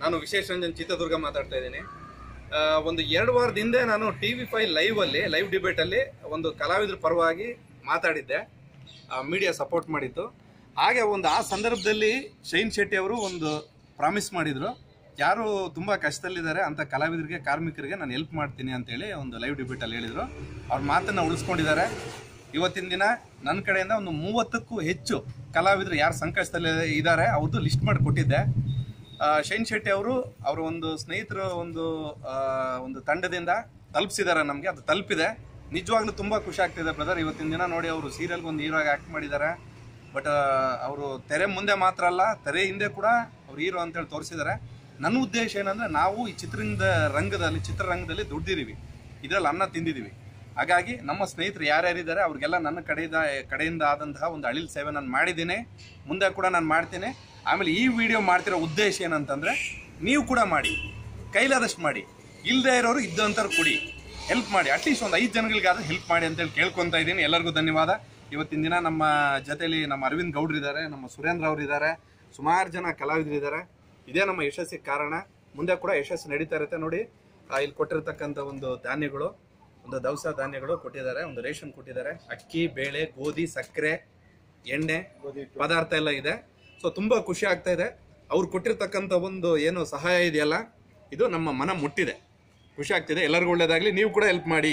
ನಾನು ವಿಶೇಷ ರಂಜನ್ ಚಿತ್ರದುರ್ಗ ಮಾತಾಡ್ತಾ ಇದ್ದೀನಿ ಆ, ಒಂದು ಎರಡು ವಾರದ ಹಿಂದೆ ನಾನು ಟಿ ವಿ ಫೈ ಲೈವ್ ಅಲ್ಲಿ ಲೈವ್ ಡಿಬೇಟ್ ಅಲ್ಲಿ ಒಂದು ಕಲಾವಿದ್ರ ಪರವಾಗಿ ಮಾತಾಡಿದ್ದೆ ಮೀಡಿಯಾ ಸಪೋರ್ಟ್ ಮಾಡಿತ್ತು ಹಾಗೆ ಒಂದು ಆ ಸಂದರ್ಭದಲ್ಲಿ ಶೈನ್ ಶೆಟ್ಟಿ ಅವರು ಒಂದು ಪ್ರಾಮಿಸ್ ಮಾಡಿದ್ರು ಯಾರು ತುಂಬಾ ಕಷ್ಟದಲ್ಲಿದ್ದಾರೆ ಅಂತ ಕಲಾವಿದರಿಗೆ ಕಾರ್ಮಿಕರಿಗೆ ನಾನು ಹೆಲ್ಪ್ ಮಾಡ್ತೀನಿ ಅಂತೇಳಿ ಒಂದು ಲೈವ್ ಡಿಬೇಟ್ ಅಲ್ಲಿ ಹೇಳಿದ್ರು ಅವ್ರ ಮಾತನ್ನ ಉಳಿಸ್ಕೊಂಡಿದ್ದಾರೆ ಇವತ್ತಿನ ದಿನ ನನ್ನ ಕಡೆಯಿಂದ ಒಂದು ಮೂವತ್ತಕ್ಕೂ ಹೆಚ್ಚು ಕಲಾವಿದರು ಯಾರು ಸಂಕಷ್ಟದಲ್ಲಿ ಇದ್ದಾರೆ ಅವ್ರದ್ದು ಲಿಸ್ಟ್ ಮಾಡಿ ಕೊಟ್ಟಿದ್ದೆ ಆ, ಶೈನ್ ಶೆಟ್ಟಿ ಅವರು ಅವರ ಒಂದು ಸ್ನೇಹಿತರು ಒಂದು ಆ, ಒಂದು ತಂಡದಿಂದ ತಲುಪಿಸಿದ್ದಾರೆ ನಮಗೆ ಅದು ತಲುಪಿದೆ ನಿಜವಾಗ್ಲೂ ತುಂಬಾ ಖುಷಿ ಆಗ್ತಿದೆ ಬ್ರದರ್ ಇವತ್ತಿನ ದಿನ ನೋಡಿ ಅವರು ಸೀರಿಯಲ್ಗೆ ಒಂದು ಹೀರೋ ಆಗಿ ಆಕ್ಟ್ ಮಾಡಿದ್ದಾರೆ ಬಟ್ ಅವರು ತೆರೆ ಮುಂದೆ ಮಾತ್ರ ಅಲ್ಲ ತೆರೆ ಹಿಂದೆ ಕೂಡ ಅವ್ರು ಹೀರೋ ಅಂತೇಳಿ ತೋರಿಸಿದ್ದಾರೆ ನನ್ನ ಉದ್ದೇಶ ಏನಂದ್ರೆ ನಾವು ಈ ಚಿತ್ರರಂಗದ ರಂಗದಲ್ಲಿ ಚಿತ್ರರಂಗದಲ್ಲಿ ದುಡ್ದಿದ್ದೀವಿ ಇದರಲ್ಲಿ ಅನ್ನ ತಿಂದಿದ್ದೀವಿ ಹಾಗಾಗಿ ನಮ್ಮ ಸ್ನೇಹಿತರು ಯಾರ್ಯಾರಿದ್ದಾರೆ ಅವ್ರಿಗೆಲ್ಲ ನನ್ನ ಕಡೆಯಿಂದ ಕಡೆಯಿಂದ ಆದಂತಹ ಒಂದು ಅಳಿಲ್ ಸೇವೆ ನಾನು ಮಾಡಿದ್ದೀನಿ ಮುಂದೆ ಕೂಡ ನಾನು ಮಾಡ್ತೀನಿ ಆಮೇಲೆ ಈ ವಿಡಿಯೋ ಮಾಡ್ತಿರೋ ಉದ್ದೇಶ ಏನಂತಂದ್ರೆ ನೀವು ಕೂಡ ಮಾಡಿ ಕೈಲಾದಷ್ಟು ಮಾಡಿ ಇಲ್ಲದೆ ಇರೋರು ಇದ್ದಂಥವ್ರು ಕೊಡಿ ಹೆಲ್ಪ್ ಮಾಡಿ ಅಟ್ಲೀಸ್ಟ್ ಒಂದು ಐದು ಜನಗಳಿಗಾದ್ರೂ ಹೆಲ್ಪ್ ಮಾಡಿ ಅಂತೇಳಿ ಕೇಳ್ಕೊತಾ ಇದ್ದೀನಿ ಎಲ್ಲರಿಗೂ ಧನ್ಯವಾದ ಇವತ್ತಿನ ದಿನ ನಮ್ಮ ಜೊತೆಲಿ ನಮ್ಮ ಅರವಿಂದ್ ಗೌಡ್ರು ಇದ್ದಾರೆ ನಮ್ಮ ಸುರೇಂದ್ರ ಅವರು ಇದ್ದಾರೆ ಸುಮಾರು ಜನ ಕಲಾವಿದರು ಇದ್ದಾರೆ ಇದೇ ನಮ್ಮ ಯಶಸ್ಸಿಗೆ ಕಾರಣ ಮುಂದೆ ಕೂಡ ಯಶಸ್ಸು ನಡೀತಾ ಇರುತ್ತೆ ನೋಡಿ ಆ, ಇಲ್ಲಿ ಕೊಟ್ಟಿರ್ತಕ್ಕಂಥ ಒಂದು ಧಾನ್ಯಗಳು ಒಂದು ದವಸ ಧಾನ್ಯಗಳು ಕೊಟ್ಟಿದ್ದಾರೆ ಒಂದು ರೇಷನ್ ಕೊಟ್ಟಿದ್ದಾರೆ ಅಕ್ಕಿ ಬೇಳೆ ಗೋಧಿ ಸಕ್ಕರೆ ಎಣ್ಣೆ ಪದಾರ್ಥ ಎಲ್ಲ ಇದೆ ಸೊ ತುಂಬಾ ಖುಷಿ ಆಗ್ತಾ ಇದೆ ಅವ್ರು ಕೊಟ್ಟಿರ್ತಕ್ಕಂಥ ಒಂದು ಏನು ಸಹಾಯ ಇದೆಯಲ್ಲ ಇದು ನಮ್ಮ ಮನ ಮುಟ್ಟಿದೆ ಖುಷಿ ಆಗ್ತಿದೆ ಎಲ್ಲರಿಗೂ ಒಳ್ಳೇದಾಗ್ಲಿ ನೀವು ಕೂಡ ಹೆಲ್ಪ್ ಮಾಡಿ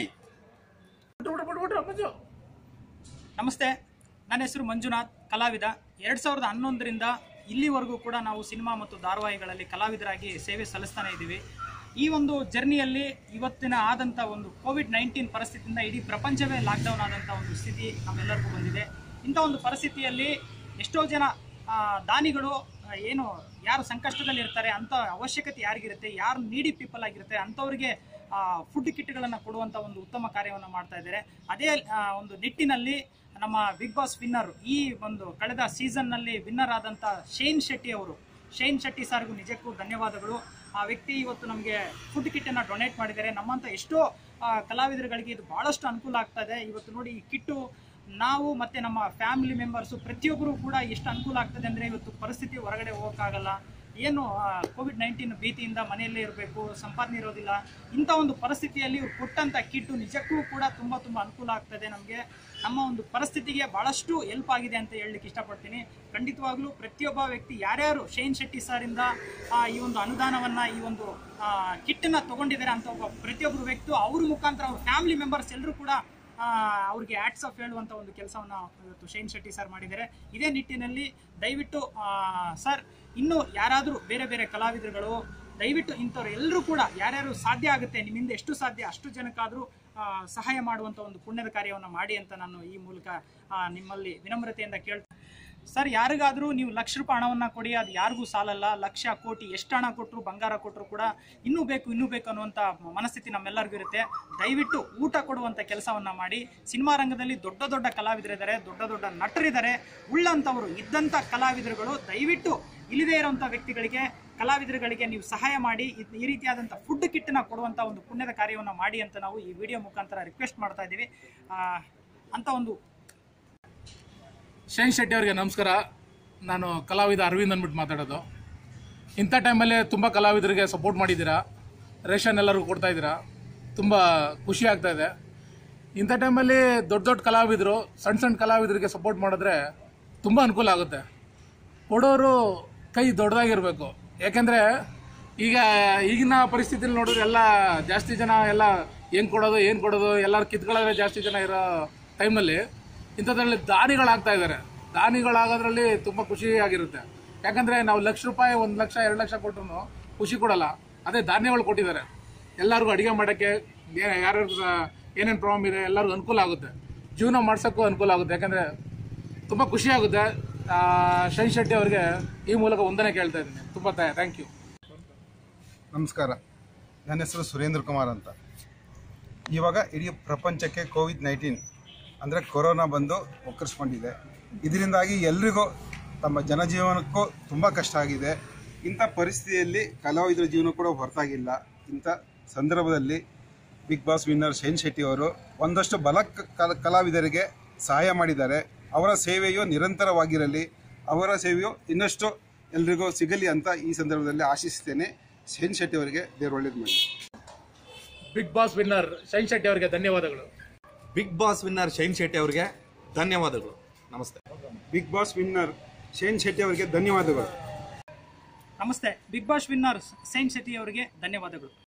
ನಮಸ್ತೆ ನನ್ನ ಹೆಸರು ಮಂಜುನಾಥ್ ಕಲಾವಿದ ಎರಡ್ ಸಾವಿರದ ಹನ್ನೊಂದರಿಂದ ಇಲ್ಲಿವರೆಗೂ ಕೂಡ ನಾವು ಸಿನಿಮಾ ಮತ್ತು ಧಾರಾವಾಹಿಗಳಲ್ಲಿ ಕಲಾವಿದರಾಗಿ ಸೇವೆ ಸಲ್ಲಿಸ್ತಾನೆ ಇದ್ದೀವಿ ಈ ಒಂದು ಜರ್ನಿಯಲ್ಲಿ ಇವತ್ತಿನ ಆದಂಥ ಒಂದು ಕೋವಿಡ್ ನೈನ್ಟೀನ್ ಪರಿಸ್ಥಿತಿಯಿಂದ ಇಡೀ ಪ್ರಪಂಚವೇ ಲಾಕ್ಡೌನ್ ಆದಂಥ ಒಂದು ಸ್ಥಿತಿ ನಮ್ಮೆಲ್ಲರಿಗೂ ಬಂದಿದೆ ಇಂಥ ಒಂದು ಪರಿಸ್ಥಿತಿಯಲ್ಲಿ ಎಷ್ಟೋ ಜನ ಆ, ದಾನಿಗಳು ಆ, ಏನು ಯಾರು ಸಂಕಷ್ಟದಲ್ಲಿ ಇರ್ತಾರೆ ಅಂತ ಅವಶ್ಯಕತೆ ಯಾರಿಗಿರುತ್ತೆ ಯಾರು ನೀಡಿ ಪೀಪಲ್ ಆಗಿರುತ್ತೆ ಅಂಥವ್ರಿಗೆ ಫುಡ್ ಕಿಟ್ಗಳನ್ನು ಕೊಡುವಂಥ ಒಂದು ಉತ್ತಮ ಕಾರ್ಯವನ್ನು ಮಾಡ್ತಾ ಇದ್ದಾರೆ ಅದೇ ಆ, ಒಂದು ನಿಟ್ಟಿನಲ್ಲಿ ನಮ್ಮ ಬಿಗ್ ಬಾಸ್ ವಿನ್ನರ್ ಈ ಒಂದು ಕಳೆದ ಸೀಸನ್ನಲ್ಲಿ ವಿನ್ನರ್ ಆದಂಥ ಶೇನ್ ಶೆಟ್ಟಿ ಅವರು ಶೈನ್ ಶೆಟ್ಟಿ ಸರ್ಗೂ ನಿಜಕ್ಕೂ ಧನ್ಯವಾದಗಳು ಆ ವ್ಯಕ್ತಿ ಇವತ್ತು ನಮಗೆ ಫುಡ್ ಕಿಟ್ಟನ್ನು ಡೊನೇಟ್ ಮಾಡಿದ್ದಾರೆ ನಮ್ಮಂಥ ಎಷ್ಟೋ ಆ, ಕಲಾವಿದರುಗಳಿಗೆ ಇದು ಬಹಳಷ್ಟು ಅನುಕೂಲ ಆಗ್ತಾ ಇದೆ ಇವತ್ತು ನೋಡಿ ಈ ಕಿಟ್ಟು ನಾವು ಮತ್ತೆ ನಮ್ಮ ಫ್ಯಾಮಿಲಿ ಮೆಂಬರ್ಸು ಪ್ರತಿಯೊಬ್ಬರು ಕೂಡ ಎಷ್ಟು ಅನುಕೂಲ ಆಗ್ತದೆ ಅಂದರೆ ಇವತ್ತು ಪರಿಸ್ಥಿತಿ ಹೊರಗಡೆ ಹೋಗೋಕ್ಕಾಗಲ್ಲ ಏನು ಕೋವಿಡ್ ನೈನ್ಟೀನ್ ಭೀತಿಯಿಂದ ಮನೆಯಲ್ಲೇ ಇರಬೇಕು ಸಂಪಾದನೆ ಇರೋದಿಲ್ಲ ಇಂಥ ಒಂದು ಪರಿಸ್ಥಿತಿಯಲ್ಲಿ ಇವ್ರು ಕೊಟ್ಟಂಥ ಕಿಟ್ಟು ನಿಜಕ್ಕೂ ಕೂಡ ತುಂಬ ತುಂಬ ಅನುಕೂಲ ಆಗ್ತದೆ ನಮಗೆ ನಮ್ಮ ಒಂದು ಪರಿಸ್ಥಿತಿಗೆ ಬಹಳಷ್ಟು ಹೆಲ್ಪ್ ಆಗಿದೆ ಅಂತ ಹೇಳಲಿಕ್ಕೆ ಇಷ್ಟಪಡ್ತೀನಿ ಖಂಡಿತವಾಗ್ಲೂ ಪ್ರತಿಯೊಬ್ಬ ವ್ಯಕ್ತಿ ಯಾರ್ಯಾರು ಶೈನ್ ಶೆಟ್ಟಿ ಸರಿಂದ ಈ ಒಂದು ಅನುದಾನವನ್ನು ಈ ಒಂದು ಕಿಟ್ಟನ್ನು ತಗೊಂಡಿದ್ದಾರೆ ಅಂತ ಒಬ್ಬ ಪ್ರತಿಯೊಬ್ಬರು ವ್ಯಕ್ತಿ ಅವ್ರ ಮುಖಾಂತರ ಅವ್ರ ಫ್ಯಾಮಿಲಿ ಮೆಂಬರ್ಸ್ ಎಲ್ಲರೂ ಕೂಡ ಆ, ಅವ್ರಿಗೆ ಆಟ್ಸ್ ಆಫ್ ಹೇಳುವಂತ ಒಂದು ಕೆಲಸವನ್ನ ಇವತ್ತು ಶೈನ್ ಶೆಟ್ಟಿ ಸರ್ ಮಾಡಿದ್ದಾರೆ ಇದೇ ನಿಟ್ಟಿನಲ್ಲಿ ದಯವಿಟ್ಟು ಸರ್ ಇನ್ನು ಯಾರಾದರೂ ಬೇರೆ ಬೇರೆ ಕಲಾವಿದರುಗಳು ದಯವಿಟ್ಟು ಇಂಥವ್ರು ಎಲ್ಲರೂ ಕೂಡ ಯಾರ್ಯಾರು ಸಾಧ್ಯ ಆಗುತ್ತೆ ನಿಮ್ಮಿಂದ ಎಷ್ಟು ಸಾಧ್ಯ ಅಷ್ಟು ಜನಕ್ಕಾದರೂ ಸಹಾಯ ಮಾಡುವಂತ ಒಂದು ಪುಣ್ಯದ ಕಾರ್ಯವನ್ನು ಮಾಡಿ ಅಂತ ನಾನು ಈ ಮೂಲಕ ಆ, ನಿಮ್ಮಲ್ಲಿ ವಿನಮ್ರತೆಯಿಂದ ಕೇಳ್ತೀನಿ ಸರ್ ಯಾರಿಗಾದರೂ ನೀವು ಲಕ್ಷ ರೂಪಾಯಿ ಹಣವನ್ನು ಕೊಡಿ ಅದು ಯಾರಿಗೂ ಸಾಲಲ್ಲ ಲಕ್ಷ ಕೋಟಿ ಎಷ್ಟು ಹಣ ಕೊಟ್ಟರು ಬಂಗಾರ ಕೊಟ್ಟರು ಕೂಡ ಇನ್ನೂ ಬೇಕು ಇನ್ನೂ ಬೇಕು ಅನ್ನುವಂಥ ಮನಸ್ಥಿತಿ ನಮ್ಮೆಲ್ಲರಿಗೂ ಇರುತ್ತೆ ದಯವಿಟ್ಟು ಊಟ ಕೊಡುವಂಥ ಕೆಲಸವನ್ನು ಮಾಡಿ ಸಿನಿಮಾ ರಂಗದಲ್ಲಿ ದೊಡ್ಡ ದೊಡ್ಡ ಕಲಾವಿದರಿದ್ದಾರೆ ದೊಡ್ಡ ದೊಡ್ಡ ನಟರಿದ್ದಾರೆ ಉಳ್ಳಂಥವರು ಇದ್ದಂಥ ಕಲಾವಿದರುಗಳು ದಯವಿಟ್ಟು ಇಲ್ಲದೇ ಇರುವಂಥ ವ್ಯಕ್ತಿಗಳಿಗೆ ಕಲಾವಿದರುಗಳಿಗೆ ನೀವು ಸಹಾಯ ಮಾಡಿ ಇದ್- ಈ ರೀತಿಯಾದಂಥ ಫುಡ್ ಕಿಟ್ಟನ್ನ ಕೊಡುವಂಥ ಒಂದು ಪುಣ್ಯದ ಕಾರ್ಯವನ್ನು ಮಾಡಿ ಅಂತ ನಾವು ಈ ವಿಡಿಯೋ ಮುಖಾಂತರ ರಿಕ್ವೆಸ್ಟ್ ಮಾಡ್ತಾ ಇದ್ದೀವಿ ಆ, ಅಂತ ಒಂದು ಶೈನ್ ಶೆಟ್ಟಿ ಅವರಿಗೆ ನಮಸ್ಕಾರ ನಾನು ಕಲಾವಿದ ಅರವಿಂದ್ ಅಂದ್ಬಿಟ್ಟು ಮಾತಾಡೋದು ಇಂಥ ಟೈಮಲ್ಲಿ ತುಂಬ ಕಲಾವಿದರಿಗೆ ಸಪೋರ್ಟ್ ಮಾಡಿದ್ದೀರಾ ರೇಷನ್ ಎಲ್ಲರಿಗೂ ಕೊಡ್ತಾ ಇದ್ದೀರಾ ತುಂಬ ಖುಷಿ ಆಗ್ತಾ ಇದೆ ಇಂಥ ಟೈಮಲ್ಲಿ ದೊಡ್ಡ ದೊಡ್ಡ ಕಲಾವಿದರು ಸಣ್ಣ ಸಣ್ಣ ಕಲಾವಿದರಿಗೆ ಸಪೋರ್ಟ್ ಮಾಡಿದ್ರೆ ತುಂಬ ಅನುಕೂಲ ಆಗುತ್ತೆ ಕೊಡೋರು ಕೈ ದೊಡ್ಡದಾಗಿರಬೇಕು ಯಾಕೆಂದರೆ ಈಗ ಈಗಿನ ಪರಿಸ್ಥಿತಿಲಿ ನೋಡಿದ್ರೆ ಎಲ್ಲ ಜಾಸ್ತಿ ಜನ ಎಲ್ಲ ಹೆಂಗೆ ಕೊಡೋದು ಏನು ಕೊಡೋದು ಎಲ್ಲರೂ ಕಿತ್ಕೊಳ್ಳೋದೇ ಜಾಸ್ತಿ ಜನ ಇರೋ ಟೈಮಲ್ಲಿ ಇಂಥದ್ರಲ್ಲಿ ದಾನಿಗಳಾಗ್ತಾ ಇದ್ದಾರೆ ದಾನಿಗಳಾಗೋದ್ರಲ್ಲಿ ತುಂಬ ಖುಷಿಯಾಗಿರುತ್ತೆ ಯಾಕಂದರೆ ನಾವು ಲಕ್ಷ ರೂಪಾಯಿ ಒಂದು ಲಕ್ಷ ಎರಡು ಲಕ್ಷ ಕೊಟ್ಟರು ಖುಷಿ ಕೊಡಲ್ಲ ಅದೇ ಧಾನ್ಯಗಳು ಕೊಟ್ಟಿದ್ದಾರೆ ಎಲ್ಲರಿಗೂ ಅಡುಗೆ ಮಾಡೋಕ್ಕೆ ಯಾರ್ಯಾರು ಏನೇನು ಪ್ರಾಬ್ಲಮ್ ಇದೆ ಎಲ್ಲರಿಗೂ ಅನುಕೂಲ ಆಗುತ್ತೆ ಜೀವನ ಮಾಡ್ಸೋಕ್ಕೂ ಅನುಕೂಲ ಆಗುತ್ತೆ ಯಾಕಂದರೆ ತುಂಬ ಖುಷಿ ಆಗುತ್ತೆ ಆ, ಶೈನ್ ಶೆಟ್ಟಿ ಅವರಿಗೆ ಈ ಮೂಲಕ ವಂದನೆ ಕೇಳ್ತಾ ಇದ್ದೀನಿ ತುಂಬ ಥ್ಯಾಂಕ್ ಯು ನಮಸ್ಕಾರ ನನ್ನ ಹೆಸರು ಸುರೇಂದ್ರ ಕುಮಾರ್ ಅಂತ ಇವಾಗ ಇಡೀ ಪ್ರಪಂಚಕ್ಕೆ ಕೋವಿಡ್ ನೈನ್ಟೀನ್ ಅಂದರೆ ಕೊರೋನಾ ಬಂದು ಒಕ್ಕರ್ಸ್ಕೊಂಡಿದೆ ಇದರಿಂದಾಗಿ ಎಲ್ರಿಗೂ ತಮ್ಮ ಜನಜೀವನಕ್ಕೂ ತುಂಬ ಕಷ್ಟ ಆಗಿದೆ ಇಂಥ ಪರಿಸ್ಥಿತಿಯಲ್ಲಿ ಕಲಾವಿದರ ಜೀವನ ಕೂಡ ಹೊರತಾಗಿಲ್ಲ ಇಂಥ ಸಂದರ್ಭದಲ್ಲಿ Bigg Boss winner Shine Shetty ಅವರು ಒಂದಷ್ಟು ಬಲ ಕ- ಕಲ- ಕಲಾವಿದರಿಗೆ ಸಹಾಯ ಮಾಡಿದ್ದಾರೆ ಅವರ ಸೇವೆಯು ನಿರಂತರವಾಗಿರಲಿ ಅವರ ಸೇವೆಯು ಇನ್ನಷ್ಟು ಎಲ್ರಿಗೂ ಸಿಗಲಿ ಅಂತ ಈ ಸಂದರ್ಭದಲ್ಲಿ ಆಶಿಸ್ತೇನೆ ಶೇನ್ ಶೆಟ್ಟಿ ಅವರಿಗೆ ದೇವ್ರು ಒಳ್ಳೇದು ಮಾಡಿ Bigg Boss winner Shine Shetty ಅವರಿಗೆ ಧನ್ಯವಾದಗಳು Bigg Boss winner Shine Shetty ಅವರಿಗೆ ಧನ್ಯವಾದಗಳು ನಮಸ್ತೆ Bigg Boss winner Shine Shetty ಅವರಿಗೆ ಧನ್ಯವಾದಗಳು ನಮಸ್ತೆ Bigg Boss winner Shine Shetty ಅವರಿಗೆ ಧನ್ಯವಾದಗಳು